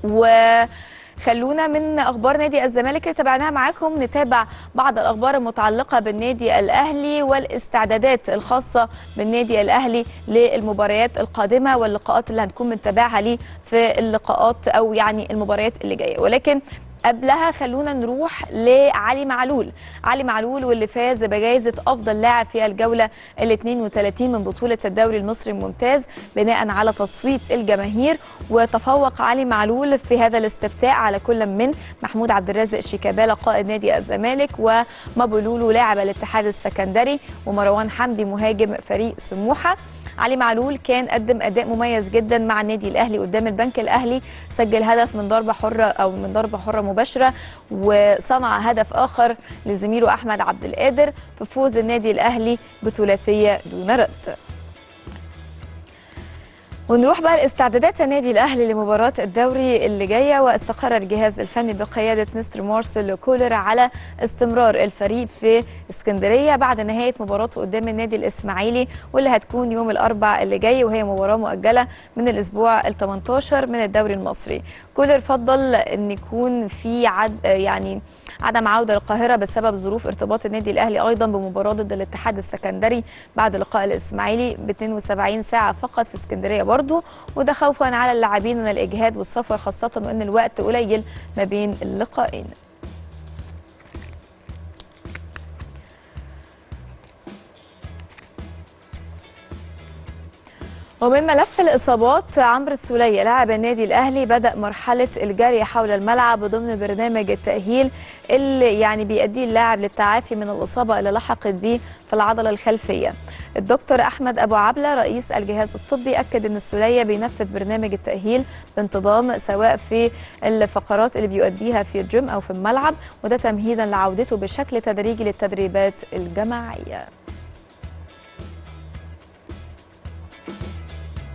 و خلونا من اخبار نادي الزمالك اللي تابعناها معاكم نتابع بعض الاخبار المتعلقه بالنادي الاهلي والاستعدادات الخاصه بالنادي الاهلي للمباريات القادمه واللقاءات اللي هنكون بنتابعها ليه في اللقاءات او يعني المباريات اللي جايه ولكن قبلها خلونا نروح لعلي معلول علي معلول واللي فاز بجائزة أفضل لاعب في الجولة ال 32 من بطولة الدوري المصري الممتاز بناء على تصويت الجماهير وتفوق علي معلول في هذا الاستفتاء على كل من محمود عبد الرازق شيكابالا قائد نادي الزمالك ومابولولو لاعب الاتحاد السكندري ومروان حمدي مهاجم فريق سموحة علي معلول كان قدم اداء مميز جدا مع النادي الاهلي قدام البنك الاهلي سجل هدف من ضربه حره او من ضربه حره مباشره وصنع هدف اخر لزميله احمد عبد القادر في فوز النادي الاهلي بثلاثيه دون رد ونروح بقى لاستعدادات النادي الاهلي لمباراه الدوري اللي جايه واستقر الجهاز الفني بقياده مستر مارسيل كولر على استمرار الفريق في اسكندريه بعد نهايه مباراته قدام النادي الاسماعيلي واللي هتكون يوم الاربعاء اللي جاي وهي مباراه مؤجله من الاسبوع ال 18 من الدوري المصري كولر فضل ان يكون في عد يعني عدم عوده للقاهره بسبب ظروف ارتباط النادي الاهلي ايضا بمباراه ضد الاتحاد السكندري بعد لقاء الاسماعيلي ب 72 ساعه فقط في اسكندريه برضه وده خوفا على اللاعبين من الاجهاد والسفر خاصه وان الوقت قليل ما بين اللقاءين ومن ملف الإصابات عمرو السولية لاعب النادي الأهلي بدأ مرحلة الجري حول الملعب ضمن برنامج التأهيل اللي يعني بيأديه اللاعب للتعافي من الإصابة اللي لحقت به في العضلة الخلفية الدكتور أحمد أبو عبلة رئيس الجهاز الطبي أكد أن السولية بينفذ برنامج التأهيل بانتظام سواء في الفقرات اللي بيؤديها في الجيم أو في الملعب وده تمهيدا لعودته بشكل تدريجي للتدريبات الجماعية